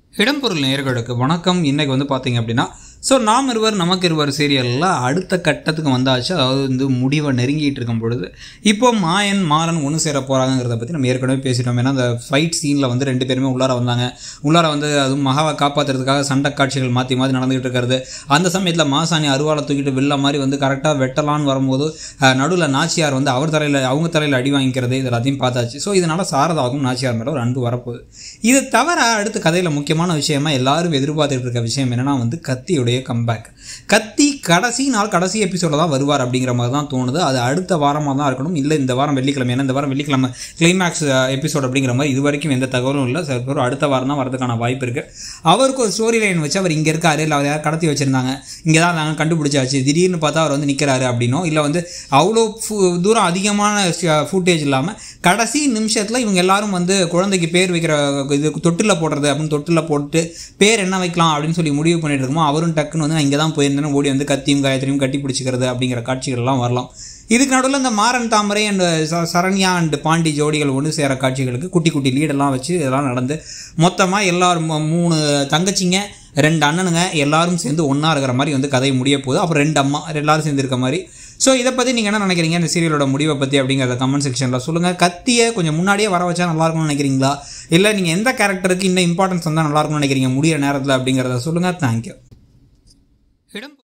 இடம்பொருள் நேயர்களுக்கு வணக்கம் இன்னைக்கு வந்து பார்த்தீங்க அப்படின்னா ஸோ நாம் இருவர் நமக்கு இருவர் சீரியலில் அடுத்த கட்டத்துக்கு வந்தாச்சு அதாவது வந்து முடிவை நெருங்கிட்டு இருக்கும் பொழுது இப்போ மாயன் மாறன் ஒன்று சேர போகிறாங்கிறத பற்றி நம்ம ஏற்கனவே பேசிட்டோம் ஏன்னா அந்த ஃபைட் சீனில் வந்து ரெண்டு பேருமே உள்ளார வந்தாங்க உள்ளார வந்து அதுவும் மகாவை காப்பாற்றுறதுக்காக சண்டை காட்சிகள் மாற்றி மாற்றி நடந்துகிட்டு இருக்கிறது அந்த சமயத்தில் மாசாணி அருவாளை தூக்கிட்டு வில்ல மாதிரி வந்து கரெக்டாக வெட்டலான்னு வரும்போது நடுவில் நாச்சியார் வந்து அவர் தலையில் அவங்க தலையில் அடி வாங்கிக்கிறது இது எல்லாத்தையும் பார்த்தாச்சு ஸோ இதனால் சாரதாவுக்கும் நாச்சியார் மேலே ஒரு அன்பு வரப்போகுது இது தவிர அடுத்த கதையில் முக்கியமான விஷயமா எல்லாரும் எதிர்பார்த்துட்டு இருக்க விஷயம் என்னன்னா வந்து கத்தியுடைய கம்பேக் கத்தி கடைசி நாள் கடைசி எபிசோடில் தான் வருவார் அப்படிங்கிற மாதிரி தான் தோணுது அது அடுத்த வாரமாக தான் இருக்கணும் இல்லை இந்த வாரம் வெள்ளிக்கிழமை ஏன்னா இந்த வாரம் வெள்ளிக்கிழமை கிளைமேக்ஸ் எபிசோட் அப்படிங்கிற மாதிரி இது வரைக்கும் எந்த தகவலும் இல்லை சில பேர் அடுத்த வாரம் தான் வரதுக்கான வாய்ப்பு இருக்குது அவருக்கு ஒரு ஸ்டோரி லைன் வச்சு அவர் இங்கே இருக்காரு இல்லை அவர் யார் கடத்தி வச்சுருந்தாங்க இங்கே தான் நாங்கள் கண்டுபிடிச்சாச்சு திடீர்னு பார்த்தா அவர் வந்து நிற்கிறாரு அப்படின்னோ இல்லை வந்து அவ்வளோ ஃபு- தூரம் அதிகமான ஃபுட்டேஜ் இல்லாமல் கடைசி நிமிஷத்தில் இவங்க எல்லாரும் வந்து குழந்தைக்கு பேர் வைக்கிற இது தொட்டில் போடுறது அப்படின்னு தொட்டில் போட்டு பேர் என்ன வைக்கலாம் அப்படின்னு சொல்லி முடிவு பண்ணிட்டு இருக்கோமோ அவரும் டக்குன்னு வந்து நான் இங்கே தான் போயிருந்தேன்னு ஓடி வந்து கத்தியும் காயத்ரியும் கட்டி பிடிச்சிக்கிறது அப்படிங்கிற காட்சிகள்லாம் வரலாம் இதுக்கு நடுவில் இந்த மாறன் தாமரை அண்ட் சரண்யா அண்ட் பாண்டி ஜோடிகள் ஒன்று சேர காட்சிகளுக்கு குட்டி குட்டி லீடெல்லாம் வச்சு இதெல்லாம் நடந்து மொத்தமாக எல்லாரும் ம- மூணு தங்கச்சிங்க ரெண்டு அண்ணனுங்க எல்லாரும் சேர்ந்து ஒன்றா இருக்கிற மாதிரி வந்து கதை முடிய போகுது அப்புறம் ரெண்டு அம்மா எல்லாரும் சேர்ந்து இருக்க மாதிரி ஸோ இதை பற்றி நீங்கள் என்ன நினைக்கிறீங்க இந்த சீரியலோட முடிவை பற்றி அப்படிங்கிறத கமெண்ட் செக்ஷனில் சொல்லுங்கள் கத்தியை கொஞ்சம் முன்னாடியே வர வச்சா நல்லா இருக்கும்னு நினைக்கிறீங்களா இல்லை நீங்கள் எந்த கேரக்டருக்கு இன்னும் இம்பார்ட்டன்ஸ் வந்தால் நல்லா இருக்கும்னு நினைக்கிறீங்க முடியிற நேரத்தில் அப்படிங்கிறத சொல்லுங்கள் தேங்க்யூ இடம்